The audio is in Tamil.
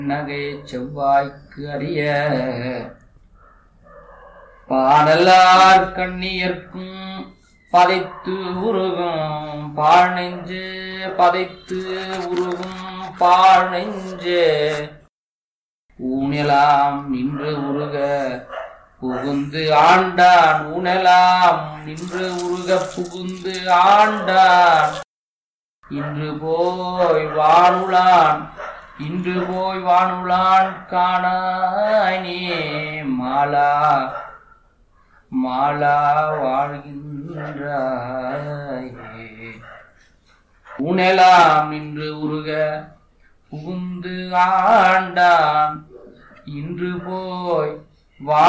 நகை செவ்வாய்க்கு அறிய பாடலார் கண்ணியர்க்கும் பதைத்து உருகும் பாழ் நெஞ்சு பதைத்து உருகும் பாழ் நெஞ்சு ஊனெலாம் நின்று உருக புகுந்து ஆண்டான் ஊனெலாம் நின்று உருக புகுந்து ஆண்டான் இன்று போய் வானுலான் இன்று போய் வானுலான் காணானே மாலா மாலா வாழ்கின்றாயே உணலாம் நின்று உருக புகுந்து ஆண்டான் இன்று போய் வா